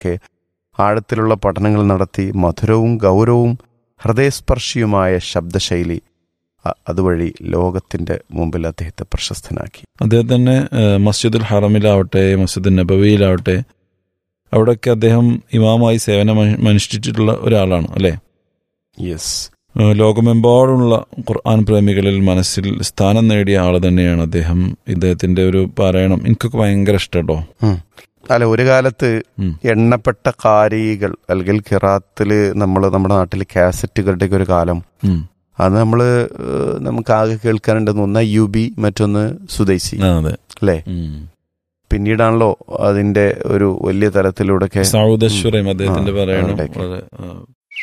ഒക്കെ ആഴത്തിലുള്ള പഠനങ്ങൾ നടത്തി മധുരവും ഗൗരവവും ഹൃദയസ്പർശിയുമായ ശബ്ദശൈലി അ- അതുവഴി ലോകത്തിന്റെ മുമ്പിൽ അദ്ദേഹത്തെ പ്രശസ്തനാക്കി അദ്ദേഹത്തിന് ഏഹ്, മസ്ജിദുൽ ഹറമിലാവട്ടെ മസ്ജിദ് നബവിയിലാവട്ടെ അവിടെയൊക്കെ അദ്ദേഹം ഇമാമായി സേവനം അനു- അനുഷ്ഠിച്ചിട്ടുള്ള ഒരാളാണ് അല്ലേ യെസ് ഏഹ്, ലോകമെമ്പാടുമുള്ള ഖുർആൻ പ്രേമികളിൽ മനസ്സിൽ സ്ഥാനം നേടിയ ആൾ തന്നെയാണ് അദ്ദേഹം ഇദ്ദേഹത്തിന്റെ ഒരു പാരായണം എനിക്കൊക്കെ ഭയങ്കര ഇഷ്ടം കേട്ടോ ഉം. അല്ല ഒരു കാലത്ത് ഉം. എണ്ണപ്പെട്ട കാരികൾ അല്ലെങ്കിൽ കിറാത്തില് നമ്മൾ നമ്മുടെ നാട്ടിൽ കാസറ്റുകളുടെ ഒക്കെ ഒരു കാലം ഉം. അത് നമ്മൾ നമുക്ക് ആകെ കേൾക്കാനുണ്ടെന്ന് ഒന്ന് യു ബി മറ്റൊന്ന് സുദൈസി ആ, അതെ അല്ലേ ഉം. പിന്നീടാണല്ലോ അതിന്റെ ഒരു വലിയ തലത്തിലൂടെ സൗദ് അശ്വറയും അദ്ദേഹത്തിന്റെ ആ, പാരായണം അവിടെയൊക്കെ. വളരെ ആ,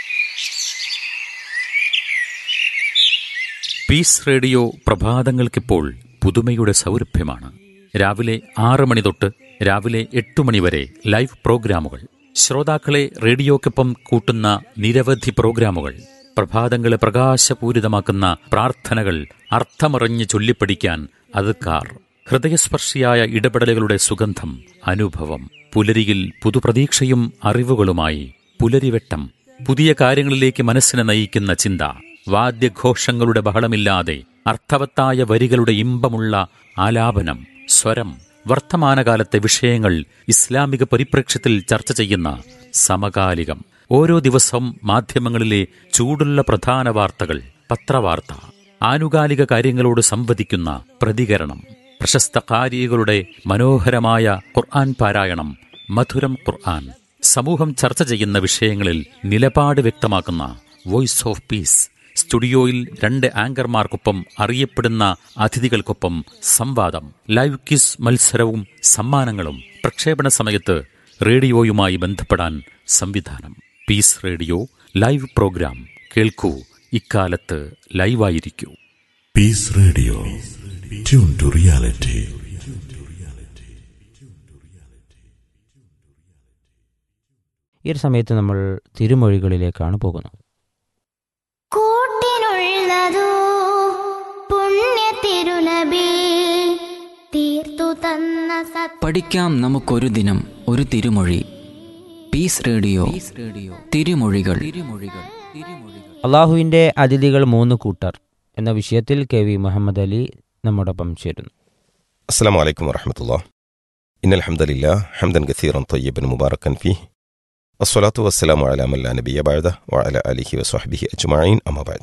പീസ് റേഡിയോ പ്രഭാതങ്ങൾക്കിപ്പോൾ പുതുമയുടെ സൗരഭ്യമാണ് രാവിലെ ആറ് മണി തൊട്ട് രാവിലെ എട്ട് മണി വരെ ലൈവ് പ്രോഗ്രാമുകൾ ശ്രോതാക്കളെ റേഡിയോക്കൊപ്പം കൂട്ടുന്ന നിരവധി പ്രോഗ്രാമുകൾ പ്രഭാതങ്ങളെ പ്രകാശപൂരിതമാക്കുന്ന പ്രാർത്ഥനകൾ അർത്ഥമറിഞ്ഞ് ചൊല്ലിപ്പഠിക്കാൻ അതുക്കാർ ഹൃദയസ്പർശിയായ ഇടപെടലുകളുടെ സുഗന്ധം അനുഭവം പുലരിയിൽ പുതുപ്രതീക്ഷയും അറിവുകളുമായി പുലരിവെട്ടം പുതിയ കാര്യങ്ങളിലേക്ക് മനസ്സിനെ നയിക്കുന്ന ചിന്ത വാദ്യഘോഷങ്ങളുടെ ബഹളമില്ലാതെ അർത്ഥവത്തായ വരികളുടെ ഇമ്പമുള്ള ആലാപനം സ്വരം വർത്തമാനകാലത്തെ വിഷയങ്ങൾ ഇസ്ലാമിക പരിപ്രേക്ഷ്യത്തിൽ ചർച്ച ചെയ്യുന്ന സമകാലികം ഓരോ ദിവസവും മാധ്യമങ്ങളിലെ ചൂടുള്ള പ്രധാന വാർത്തകൾ പത്രവാർത്ത ആനുകാലിക കാര്യങ്ങളോട് സംവദിക്കുന്ന പ്രതികരണം പ്രശസ്ത കാരികളുടെ മനോഹരമായ ഖുർആൻ പാരായണം മധുരം ഖുർആൻ സമൂഹം ചർച്ച ചെയ്യുന്ന വിഷയങ്ങളിൽ നിലപാട് വ്യക്തമാക്കുന്ന വോയിസ് ഓഫ് പീസ് സ്റ്റുഡിയോയിൽ രണ്ട് ആങ്കർമാർക്കൊപ്പം അറിയപ്പെടുന്ന അതിഥികൾക്കൊപ്പം സംവാദം ലൈവ് ക്വിസ് മത്സരവും സമ്മാനങ്ങളും പ്രക്ഷേപണ സമയത്ത് റേഡിയോയുമായി ബന്ധപ്പെടാൻ സംവിധാനം പീസ് റേഡിയോ ലൈവ് പ്രോഗ്രാം കേൾക്കൂ ഇക്കാലത്ത് ലൈവായിരിക്കൂ Peace Radio. Tune to reality. ഈ ഒരു സമയത്ത് നമ്മൾ തിരുമൊഴികളിലേക്കാണ് പോകുന്നത് കൂട്ടിനുള്ളതോ പുണ്യ തിരുനബി തീർത്തു തന്ന സത് പഠിക്കാം നമുക്കൊരു ദിനം ഒരു തിരുമൊഴി പീസ് റേഡിയോ റേഡിയോ തിരുമൊഴികൾ തിരുമൊഴികൾ തിരുമൊഴികൾ അള്ളാഹുവിൻ്റെ അതിഥികൾ മൂന്ന് കൂട്ടർ എന്ന വിഷയത്തിൽ കെ വി മുഹമ്മദ് അലി നമ്മോടൊപ്പം ചേരുന്നു السلام عليكم ورحمة الله إن الحمد لله حمدا كثيرا طيبا مباركا فيه الصلاة والسلام على من لا نبي بعده وعلى آله وصحبه أجمعين أما بعد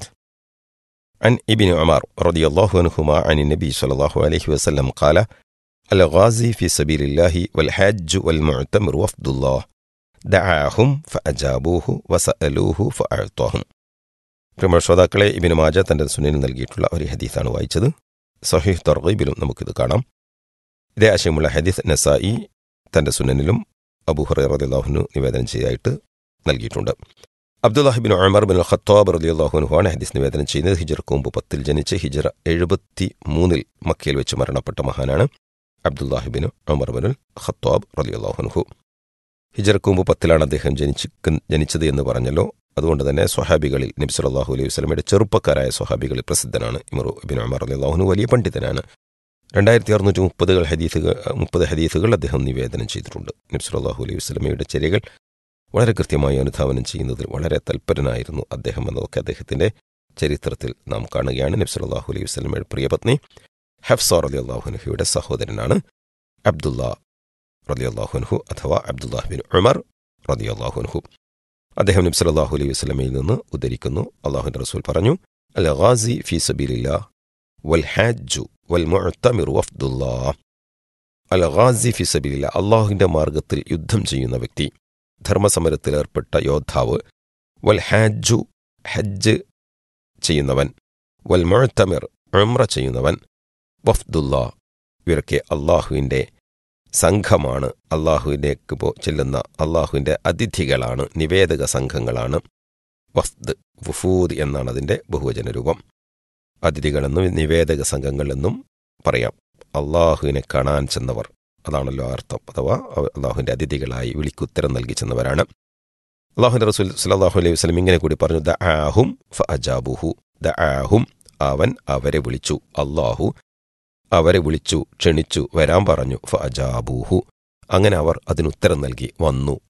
عن ابن عمر رضي الله عنهما عن النبي صلى الله عليه وسلم قال الغازي في سبيل الله والحاج والمعتمر وفد الله دعاهم فأجابوه وسألوه فأعطاهم പ്രിയ ശ്രോതാക്കളെ ഇബിന് മാജ തന്റെ സുനിൽ നൽകിയിട്ടുള്ള ഒരു ഹദീസാണ് വായിച്ചത് സഹീഹ് തർഗീബിലും നമുക്കിത് കാണാം ഇതേ ആശയമുള്ള ഹദീസ് നസായി തന്റെ സുനനിലും അബൂഹുറു നിവേദനം ചെയ്തായിട്ട് നൽകിയിട്ടുണ്ട് അബ്ദുല്ലാഹിബിൻ ഉമർ ബിൻ ഖത്താബ് റലിയാഹുനുഹു ആണ് ഹദീസ് നിവേദനം ചെയ്യുന്നത് ഹിജർക്ക് മുമ്പ് പത്തിൽ ജനിച്ച് ഹിജറ എഴുപത്തി മൂന്നിൽ മക്കയിൽ വെച്ച് മരണപ്പെട്ട മഹാനാണ് അബ്ദുല്ലാഹിബിൻ ഉമർ ബിൻ ഖത്താബ് റലിയാഹുനുഹു ഹിജർക്ക് മുമ്പ് പത്തിലാണ് അദ്ദേഹം ജനിച്ച് ജനിച്ചത് എന്ന് പറഞ്ഞല്ലോ അതുകൊണ്ട് തന്നെ സ്വഹാബികളിൽ നബി സല്ലല്ലാഹു അലൈഹി വസല്ലമയുടെ ചെറുപ്പക്കാരായ സ്വഹാബികളിൽ പ്രസിദ്ധനാണ് ഇമറു ബിൻ ഉമർ റളിയല്ലാഹു വലിയ പണ്ഡിതനാണ് രണ്ടായിരത്തി അറുന്നൂറ്റി മുപ്പതുകൾ ഹദീസുകൾ മുപ്പത് ഹദീസുകൾ അദ്ദേഹം നിവേദനം ചെയ്തിട്ടുണ്ട് നബി സല്ലല്ലാഹു അലൈഹി വസല്ലമയുടെ ചര്യകൾ വളരെ കൃത്യമായി അനുധാവനം ചെയ്യുന്നതിൽ വളരെ തൽപരനായിരുന്നു അദ്ദേഹം എന്നതൊക്കെ അദ്ദേഹത്തിന്റെ ചരിത്രത്തിൽ നാം കാണുകയാണ് നബി സല്ലല്ലാഹു അലൈഹി വസല്ലമയുടെ പ്രിയപത്നി ഹഫ്സ റളിയല്ലാഹുൻഹയുടെ സഹോദരനാണ് അബ്ദുള്ള റളിയല്ലാഹുൻഹു അഥവാ അബ്ദുല്ലാഹ് ബിൻ ഉമർ റളിയല്ലാഹുൻഹു അദ്ദേഹം നബി സല്ലല്ലാഹു അലൈഹി വസല്ലമയിൽ നിന്ന് ഉദ്ധരിക്കുന്നു അള്ളാഹുവിന്റെ റസൂൽ പറഞ്ഞു അൽ ഗാസി ഫി സബീലില്ലാ വൽ ഹാജു വൽ മുഅ്തമിർ വഫ്ദുല്ലാ അൽ ഗാസി ഫി സബീലില്ലാ അള്ളാഹുവിന്റെ മാർഗത്തിൽ യുദ്ധം ചെയ്യുന്ന വ്യക്തി ധർമ്മസമരത്തിൽ ഏർപ്പെട്ട യോദ്ധാവ് വൽ ഹാജു ഹജ്ജ് ചെയ്യുന്നവൻ വൽ മുഅ്തമിർ ഉംറ ചെയ്യുന്നവൻ വഫ്ദുല്ലാ ഇവരൊക്കെ അള്ളാഹുവിന്റെ സംഘമാണ് അള്ളാഹുവിലേക്ക് പോ ചെല്ലുന്ന അള്ളാഹുവിൻ്റെ അതിഥികളാണ് നിവേദക സംഘങ്ങളാണ് വഫ്ദ് വുഫൂദ് എന്നാണ് അതിൻ്റെ ബഹുവചന രൂപം അതിഥികളെന്നും നിവേദക സംഘങ്ങളെന്നും പറയാം അള്ളാഹുവിനെ കാണാൻ ചെന്നവർ അതാണല്ലോ അർത്ഥം അഥവാ അള്ളാഹുവിൻ്റെ അതിഥികളായി വിളിക്കുത്തരം നൽകി ചെന്നവരാണ് അള്ളാഹുവിൻ്റെ റസൂൽ സലാഹു അലൈഹി വസ്ലം ഇങ്ങനെ കൂടി പറഞ്ഞു ദ ആഹും ഫ അജാബുഹു ദ ആഹും അവൻ അവരെ വിളിച്ചു അള്ളാഹു അവരെ വിളിച്ചു ക്ഷണിച്ചു വരാൻ പറഞ്ഞു ഫ അജാബൂഹു അങ്ങനെ അവർ അതിനുത്തരം നൽകി വന്നു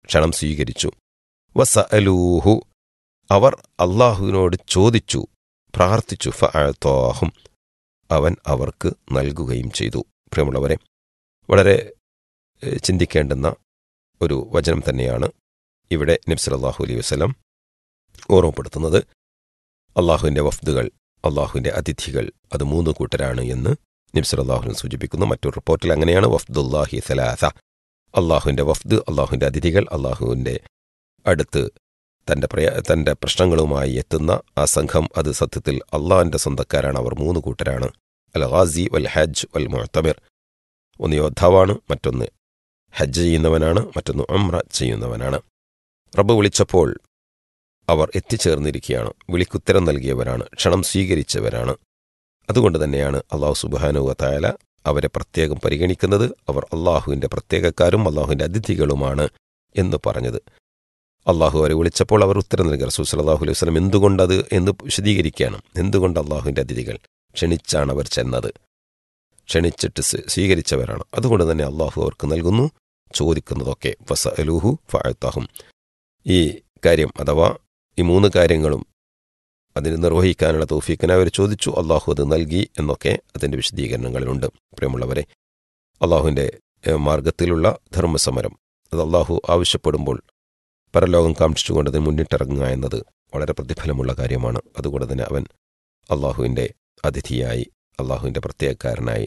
ക്ഷണം സ്വീകരിച്ചു വസ അലൂഹു അവർ അള്ളാഹുവിനോട് ചോദിച്ചു പ്രാർത്ഥിച്ചു ഫഅത്തോഹും അവൻ അവർക്ക് നൽകുകയും ചെയ്തു പ്രിയമുള്ളവരെ വളരെ ഏഹ്, ചിന്തിക്കേണ്ടുന്ന ഒരു വചനം തന്നെയാണ് ഇവിടെ നബ്സലാഹു അലൈഹി വസ്ലം ഓർമ്മപ്പെടുത്തുന്നത് അള്ളാഹുവിൻ്റെ വഫ്ദുകൾ അള്ളാഹുവിൻ്റെ അതിഥികൾ അത് മൂന്ന് കൂട്ടരാണ് എന്ന് നബ്സലാഹുവിനെ സൂചിപ്പിക്കുന്നു മറ്റൊരു റിപ്പോർട്ടിൽ അങ്ങനെയാണ് വഫ്ദുല്ലാഹി സലാസ അള്ളാഹുവിൻ്റെ വഫ്ദ് അള്ളാഹുവിൻ്റെ അതിഥികൾ അള്ളാഹുവിൻ്റെ അടുത്ത് തൻ്റെ പ്രയ തൻ്റെ പ്രശ്നങ്ങളുമായി എത്തുന്ന ആ സംഘം അത് സത്യത്തിൽ അള്ളാഹിൻ്റെ സ്വന്തക്കാരാണ് അവർ മൂന്ന് കൂട്ടരാണ് അൽ ഖാസി വൽ ഹജ്ജ് വൽ മുഅത്തമിർ ഒന്ന് യോദ്ധാവാണ് മറ്റൊന്ന് ഹജ്ജ് ചെയ്യുന്നവനാണ് മറ്റൊന്ന് ഉംറ ചെയ്യുന്നവനാണ് റബ്ബ് വിളിച്ചപ്പോൾ അവർ എത്തിച്ചേർന്നിരിക്കുകയാണ് വിളിക്കുത്തരം നൽകിയവരാണ് ക്ഷണം സ്വീകരിച്ചവരാണ് അതുകൊണ്ട് തന്നെയാണ് അള്ളാഹു സുബാനുവ തായാല അവരെ പ്രത്യേകം പരിഗണിക്കുന്നത് അവർ അള്ളാഹുവിൻ്റെ പ്രത്യേകക്കാരും അള്ളാഹുവിൻ്റെ അതിഥികളുമാണ് എന്ന് പറഞ്ഞത് അള്ളാഹു അവരെ വിളിച്ചപ്പോൾ അവർ ഉത്തരം നൽകി റസൂൽ സലാഹു അലൈഹി വസ്ലം എന്തുകൊണ്ടത് എന്ന് വിശദീകരിക്കുകയാണ് എന്തുകൊണ്ട് അള്ളാഹുവിൻ്റെ അതിഥികൾ ക്ഷണിച്ചാണ് അവർ ചെന്നത് ക്ഷണിച്ചിട്ട് സ്വീ- സ്വീകരിച്ചവരാണ് അതുകൊണ്ട് തന്നെ അള്ളാഹു അവർക്ക് നൽകുന്നു ചോദിക്കുന്നതൊക്കെ വസ അലൂഹു ഫാഴ്ത്താഹും ഈ കാര്യം അഥവാ ഈ മൂന്ന് കാര്യങ്ങളും അതിന് നിർവഹിക്കാനുള്ള തൗഫീഖിനെ അവർ ചോദിച്ചു അള്ളാഹു അത് നൽകി എന്നൊക്കെ അതിൻ്റെ വിശദീകരണങ്ങളിലുണ്ട് പ്രിയമുള്ളവരെ അള്ളാഹുവിൻ്റെ ഏഹ്, മാർഗത്തിലുള്ള ധർമ്മസമരം അത് അള്ളാഹു ആവശ്യപ്പെടുമ്പോൾ പരലോകം കാക്ഷിച്ചുകൊണ്ട് അതിന് മുന്നിട്ടിറങ്ങുക എന്നത് വളരെ പ്രതിഫലമുള്ള കാര്യമാണ് അതുകൊണ്ട് തന്നെ അവൻ അള്ളാഹുവിൻ്റെ അതിഥിയായി അള്ളാഹുവിൻ്റെ പ്രത്യേകക്കാരനായി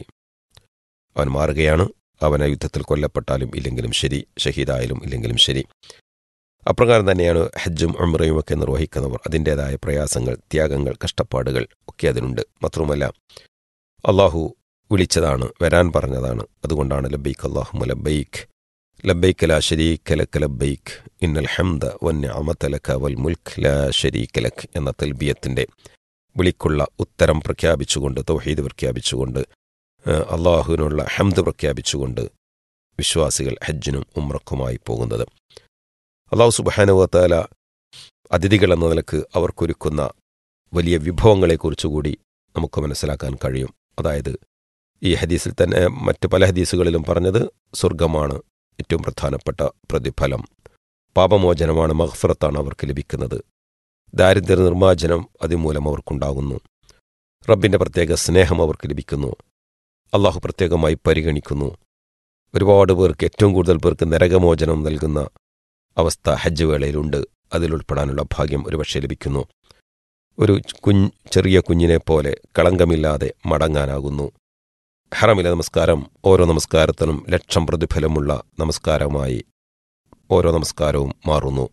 അവൻ മാറുകയാണ് അവൻ ആ യുദ്ധത്തിൽ കൊല്ലപ്പെട്ടാലും ഇല്ലെങ്കിലും ശരി ഷഹീദായാലും ഇല്ലെങ്കിലും ശരി അപ്രകാരം തന്നെയാണ് ഹജ്ജും ഉംറയും ഒക്കെ നിർവഹിക്കുന്നവർ അതിൻ്റെതായ പ്രയാസങ്ങൾ ത്യാഗങ്ങൾ കഷ്ടപ്പാടുകൾ ഒക്കെ അതിനുണ്ട് മാത്രവുമല്ല അള്ളാഹു വിളിച്ചതാണ് വരാൻ പറഞ്ഞതാണ് അതുകൊണ്ടാണ് ലബൈക്ക് അള്ളാഹു ലബൈക്ക് ലബൈക്ക് ലാ ഷരീക ലക ലബൈക്ക് ഇന്നൽ ഹംദ വന്നിഅമത ലക വൽ മുൽക്ക് ലാ ഷരീക ലക് എന്ന തൽബിയത്തിൻ്റെ വിളിക്കുള്ള ഉത്തരം പ്രഖ്യാപിച്ചുകൊണ്ട് തൗഹീദ് പ്രഖ്യാപിച്ചുകൊണ്ട് ഏഹ്, അള്ളാഹുവിനുള്ള ഹംദ് പ്രഖ്യാപിച്ചുകൊണ്ട് വിശ്വാസികൾ ഹജ്ജിനും ഉമ്രക്കുമായി പോകുന്നത് അള്ളാഹു സുബാനുവത്താല അതിഥികൾ എന്ന നിലക്ക് അവർക്കൊരുക്കുന്ന വലിയ വിഭവങ്ങളെക്കുറിച്ചുകൂടി നമുക്ക് മനസ്സിലാക്കാൻ കഴിയും അതായത് ഈ ഹദീസിൽ തന്നെ മറ്റ് പല ഹദീസുകളിലും പറഞ്ഞത് സ്വർഗമാണ് ഏറ്റവും പ്രധാനപ്പെട്ട പ്രതിഫലം പാപമോചനമാണ് മഹ്ഫറത്താണ് അവർക്ക് ലഭിക്കുന്നത് ദാരിദ്ര്യ നിർമ്മാർജ്ജനം അതുമൂലം അവർക്കുണ്ടാകുന്നു റബ്ബിൻ്റെ പ്രത്യേക സ്നേഹം അവർക്ക് ലഭിക്കുന്നു അള്ളാഹു പ്രത്യേകമായി പരിഗണിക്കുന്നു ഒരുപാട് പേർക്ക് ഏറ്റവും കൂടുതൽ പേർക്ക് നരകമോചനം നൽകുന്ന അവസ്ഥ ഹജ്ജ് വേളയിലുണ്ട് അതിലുൾപ്പെടാനുള്ള ഭാഗ്യം ഒരുപക്ഷെ ലഭിക്കുന്നു ഒരു കുഞ്ഞ് ചെറിയ കുഞ്ഞിനെ പോലെ കളങ്കമില്ലാതെ മടങ്ങാനാകുന്നു ഹറമിലെ നമസ്കാരം ഓരോ നമസ്കാരത്തിനും ലക്ഷം പ്രതിഫലമുള്ള നമസ്കാരമായി ഓരോ നമസ്കാരവും മാറുന്നു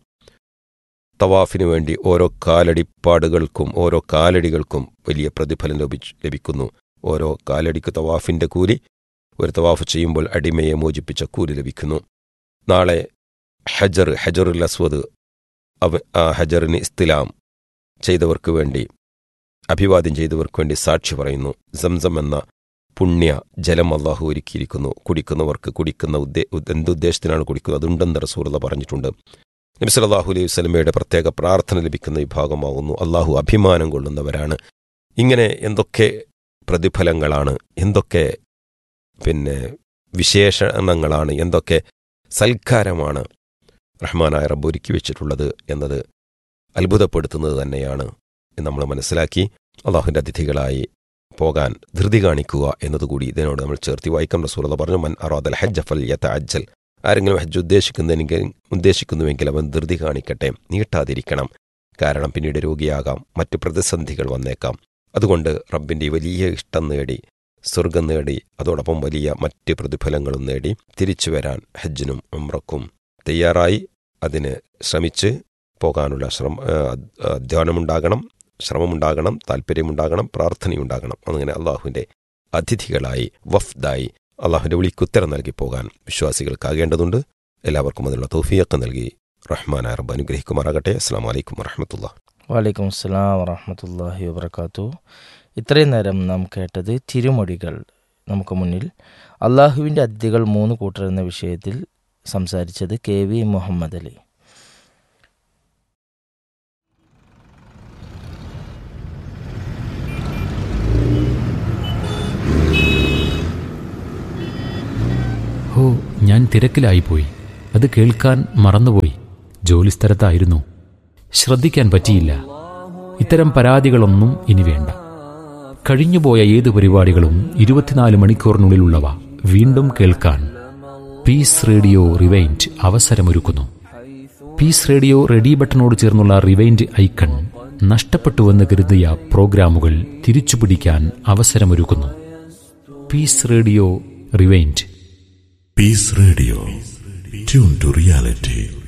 തവാഫിനു വേണ്ടി ഓരോ കാലടിപ്പാടുകൾക്കും ഓരോ കാലടികൾക്കും വലിയ പ്രതിഫലം ലഭിച്ചു ലഭിക്കുന്നു ഓരോ കാലടിക്ക് തവാഫിന്റെ കൂലി ഒരു തവാഫ് ചെയ്യുമ്പോൾ അടിമയെ മോചിപ്പിച്ച കൂലി ലഭിക്കുന്നു നാളെ ഹജർ ഹജറുൽ അസ്വദ് അവ ആ ഹജറിന് ഇസ്തിലാം ചെയ്തവർക്ക് വേണ്ടി അഭിവാദ്യം ചെയ്തവർക്ക് വേണ്ടി സാക്ഷി പറയുന്നു സംസം എന്ന പുണ്യ ജലം അള്ളാഹു ഒരുക്കിയിരിക്കുന്നു കുടിക്കുന്നവർക്ക് കുടിക്കുന്ന ഉദ്ദേ എന്തുദ്ദേശത്തിനാണ് കുടിക്കുന്നത് അതുണ്ടെന്ന് റസൂർല പറഞ്ഞിട്ടുണ്ട് നബി സല്ലല്ലാഹു അലൈഹി വസല്ലമയുടെ പ്രത്യേക പ്രാർത്ഥന ലഭിക്കുന്ന വിഭാഗമാകുന്നു അള്ളാഹു അഭിമാനം കൊള്ളുന്നവരാണ് ഇങ്ങനെ എന്തൊക്കെ പ്രതിഫലങ്ങളാണ് എന്തൊക്കെ പിന്നെ വിശേഷണങ്ങളാണ് എന്തൊക്കെ സൽക്കാരമാണ് റഹ്മാനായ റബ്ബ് ഒരുക്കി വെച്ചിട്ടുള്ളത് എന്നത് അത്ഭുതപ്പെടുത്തുന്നത് തന്നെയാണ് എന്ന് നമ്മൾ മനസ്സിലാക്കി അള്ളാഹുവിൻ്റെ അതിഥികളായി പോകാൻ ധൃതി കാണിക്കുക എന്നതുകൂടി ഇതിനോട് നമ്മൾ ചേർത്തി വായിക്കാം റസൂലത പറഞ്ഞു മൻ അറാദൽ ഹജ്ജ ഫൽ യത്ത അജ്ജൽ ആരെങ്കിലും ഹജ്ജ് ഉദ്ദേശിക്കുന്നതെങ്കിൽ ഉദ്ദേശിക്കുന്നുവെങ്കിൽ അവൻ ധൃതി കാണിക്കട്ടെ നീട്ടാതിരിക്കണം കാരണം പിന്നീട് രോഗിയാകാം മറ്റു പ്രതിസന്ധികൾ വന്നേക്കാം അതുകൊണ്ട് റബ്ബിൻ്റെ ഈ വലിയ ഇഷ്ടം നേടി സ്വർഗം നേടി അതോടൊപ്പം വലിയ മറ്റ് പ്രതിഫലങ്ങളും നേടി തിരിച്ചു വരാൻ ഹജ്ജിനും ഉംറക്കും തയ്യാറായി അതിന് ശ്രമിച്ച് പോകാനുള്ള ശ്രമ അധ്വാനമുണ്ടാകണം ശ്രമമുണ്ടാകണം താല്പര്യമുണ്ടാകണം പ്രാർത്ഥനയുണ്ടാകണം അങ്ങനെ അള്ളാഹുവിൻ്റെ അതിഥികളായി വഫ്ദായി അള്ളാഹുവിൻ്റെ വിളിക്കുത്തരം നൽകി പോകാൻ വിശ്വാസികൾക്കാകേണ്ടതുണ്ട് എല്ലാവർക്കും അതിനുള്ള തൗഫിയൊക്കെ നൽകി റഹ്മാൻ അറബ് അനുഗ്രഹിക്കുമാറാകട്ടെ അസ്സാം വലൈക്കും വറഹമത്തുള്ള വലൈക്കും അസ്സലാം വറഹമത്തല്ലാഹി വബർക്കാത്തു ഇത്രയും നേരം നാം കേട്ടത് തിരുമൊഴികൾ നമുക്ക് മുന്നിൽ അള്ളാഹുവിൻ്റെ അതിഥികൾ മൂന്ന് കൂട്ടർ എന്ന വിഷയത്തിൽ സംസാരിച്ചത് കെ വി മുഹമ്മദ് അലി ഹോ ഞാൻ തിരക്കിലായിപ്പോയി അത് കേൾക്കാൻ മറന്നുപോയി ജോലിസ്ഥലത്തായിരുന്നു ശ്രദ്ധിക്കാൻ പറ്റിയില്ല ഇത്തരം പരാതികളൊന്നും ഇനി വേണ്ട കഴിഞ്ഞുപോയ ഏത് പരിപാടികളും ഇരുപത്തിനാല് മണിക്കൂറിനുള്ളിലുള്ളവ വീണ്ടും കേൾക്കാൻ പീസ് റേഡിയോ റിവൈൻഡ് അവസരമൊരുക്കുന്നു പീസ് റേഡിയോ റെഡി ബട്ടണോട് ചേർന്നുള്ള റിവൈൻഡ് ഐക്കൺ നഷ്ടപ്പെട്ടുവെന്ന് കരുതിയ പ്രോഗ്രാമുകൾ തിരിച്ചുപിടിക്കാൻ അവസരമൊരുക്കുന്നു peace radio rewind Peace Radio. Tune to reality.